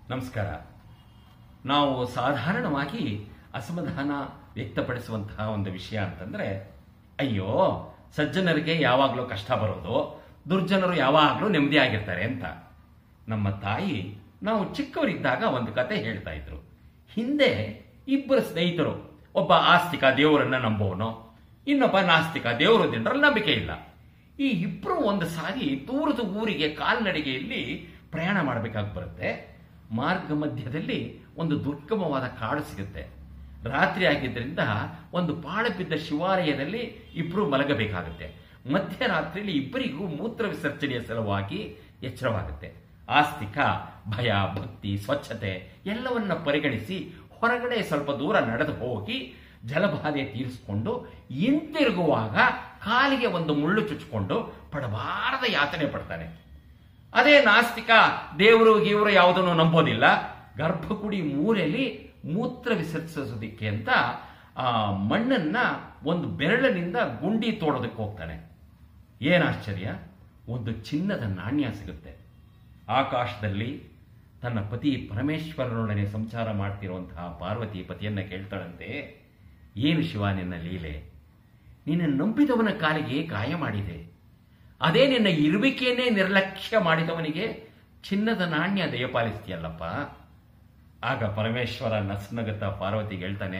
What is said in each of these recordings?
ನಮಸ್ಕಾರ ನಾವು ಸಾಧಾರಣವಾಗಿ ಅಸಮಾಧಾನ ವ್ಯಕ್ತಪಡಿಸುವಂತಹ ಒಂದು ವಿಷಯ ಅಂತಂದ್ರೆ ಅಯ್ಯೋ ಸಜ್ಜನರಿಗೆ ಯಾವಾಗಲೂ ಕಷ್ಟ ಬರೋದು ದುರ್ಜನರು ಯಾವಾಗಲೂ ನೆಮ್ಮದಿಯಾಗಿರ್ತಾರೆ ಅಂತ ನಮ್ಮ ತಾಯಿ ನಾವು ಚಿಕ್ಕವರಿದ್ದಾಗ ಒಂದು ಕತೆ ಹೇಳ್ತಾ ಇದ್ರು ಹಿಂದೆ ಇಬ್ಬರು ಸ್ನೇಹಿತರು ಒಬ್ಬ ಆಸ್ತಿಕ ದೇವರನ್ನ ನಂಬೋನು ಇನ್ನೊಬ್ಬ ನಾಸ್ತಿಕ ದೇವರು ದಿನರಲ್ಲಿ ನಂಬಿಕೆ ಇಲ್ಲ ಈ ಇಬ್ಬರು ಒಂದು ಸಾರಿ ದೂರದ ಊರಿಗೆ ಕಾಲ್ನಡಿಗೆಯಲ್ಲಿ ಪ್ರಯಾಣ ಮಾಡಬೇಕಾಗಿ ಬರುತ್ತೆ ಮಾರ್ಗ ಮಧ್ಯದಲ್ಲಿ ಒಂದು ದುರ್ಗಮವಾದ ಕಾಡು ಸಿಗುತ್ತೆ ರಾತ್ರಿ ಆಗಿದ್ದರಿಂದ ಒಂದು ಪಾಳು ಬಿದ್ದ ಶಿವಾಲಯದಲ್ಲಿ ಇಬ್ಬರು ಮಲಗಬೇಕಾಗುತ್ತೆ ಮಧ್ಯರಾತ್ರಿಯಲ್ಲಿ ಇಬ್ಬರಿಗೂ ಮೂತ್ರ ವಿಸರ್ಜನೆಯ ಸಲುವಾಗಿ ಎಚ್ಚರವಾಗುತ್ತೆ ಆಸ್ತಿಕ ಭಯ ಭಕ್ತಿ ಸ್ವಚ್ಛತೆ ಎಲ್ಲವನ್ನ ಪರಿಗಣಿಸಿ ಹೊರಗಡೆ ಸ್ವಲ್ಪ ದೂರ ನಡೆದು ಹೋಗಿ ಜಲಬಾಧೆ ತೀರಿಸಿಕೊಂಡು ಹಿಂತಿರುಗುವಾಗ ಕಾಲಿಗೆ ಒಂದು ಮುಳ್ಳು ಚುಚ್ಚಿಕೊಂಡು ಪಡಬಾರದ ಯಾತನೆ ಪಡ್ತಾನೆ ಅದೇ ನಾಸ್ತಿಕ ದೇವರು ಗೀವರು ಯಾವುದನ್ನು ನಂಬೋದಿಲ್ಲ ಗರ್ಭಗುಡಿ ಮೂಲೆಯಲ್ಲಿ ಮೂತ್ರ ವಿಸರ್ಜಿಸೋದಕ್ಕೆ ಅಂತ ಆ ಮಣ್ಣನ್ನ ಒಂದು ಬೆರಳಿನಿಂದ ಗುಂಡಿ ತೋಡೋದಕ್ಕೆ ಹೋಗ್ತಾನೆ ಏನ್ ಆಶ್ಚರ್ಯ ಒಂದು ಚಿನ್ನದ ನಾಣ್ಯ ಸಿಗುತ್ತೆ ಆಕಾಶದಲ್ಲಿ ತನ್ನ ಪತಿ ಪರಮೇಶ್ವರನೊಡನೆ ಸಂಚಾರ ಮಾಡ್ತಿರುವಂತಹ ಪಾರ್ವತಿ ಪತಿಯನ್ನ ಕೇಳ್ತಾಳಂತೆ ಏನು ಶಿವ ನಿನ್ನ ಲೀಲೆ ನಿನ್ನ ನಂಬಿದವನ ಕಾಲಿಗೆ ಗಾಯ ಮಾಡಿದೆ ಅದೇ ನಿನ್ನ ಇರುವಿಕೆಯನ್ನೇ ನಿರ್ಲಕ್ಷ್ಯ ಮಾಡಿದವನಿಗೆ ಚಿನ್ನದ ನಾಣ್ಯ ದಯಪಾಲಿಸ್ತೀಯಲ್ಲಪ್ಪ ಆಗ ಪರಮೇಶ್ವರ ನಸುನಗುತ್ತ ಪಾರ್ವತಿಗೆ ಹೇಳ್ತಾನೆ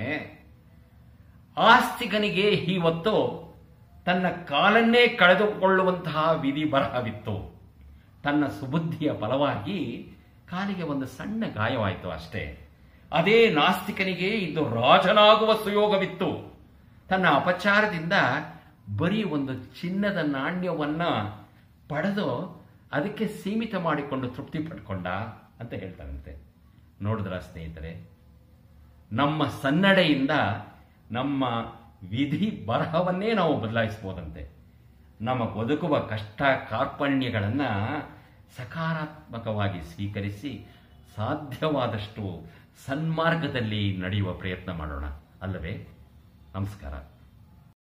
ಆಸ್ತಿಕನಿಗೆ ಇವತ್ತು ತನ್ನ ಕಾಲನ್ನೇ ಕಳೆದುಕೊಳ್ಳುವಂತಹ ವಿಧಿ ಬರಹವಿತ್ತು ತನ್ನ ಸುಬುದ್ಧಿಯ ಫಲವಾಗಿ ಕಾಲಿಗೆ ಒಂದು ಸಣ್ಣ ಗಾಯವಾಯಿತು ಅಷ್ಟೇ ಅದೇ ನಾಸ್ತಿಕನಿಗೆ ಇದು ರಾಜನಾಗುವ ಸುಯೋಗವಿತ್ತು ತನ್ನ ಅಪಚಾರದಿಂದ ಬರೀ ಒಂದು ಚಿನ್ನದ ನಾಣ್ಯವನ್ನ ಪಡೆದು ಅದಕ್ಕೆ ಸೀಮಿತ ಮಾಡಿಕೊಂಡು ತೃಪ್ತಿ ಪಡ್ಕೊಂಡ ಅಂತ ಹೇಳ್ತಾರಂತೆ ನೋಡಿದ್ರ ಸ್ನೇಹಿತರೆ ನಮ್ಮ ಸನ್ನಡೆಯಿಂದ ನಮ್ಮ ವಿಧಿ ಬರಹವನ್ನೇ ನಾವು ಬದಲಾಯಿಸಬಹುದಂತೆ ನಮ್ಮ ಬದುಕುವ ಕಷ್ಟ ಕಾರ್ಪಣ್ಯಗಳನ್ನು ಸಕಾರಾತ್ಮಕವಾಗಿ ಸ್ವೀಕರಿಸಿ ಸಾಧ್ಯವಾದಷ್ಟು ಸನ್ಮಾರ್ಗದಲ್ಲಿ ನಡೆಯುವ ಪ್ರಯತ್ನ ಮಾಡೋಣ ಅಲ್ಲವೇ ನಮಸ್ಕಾರ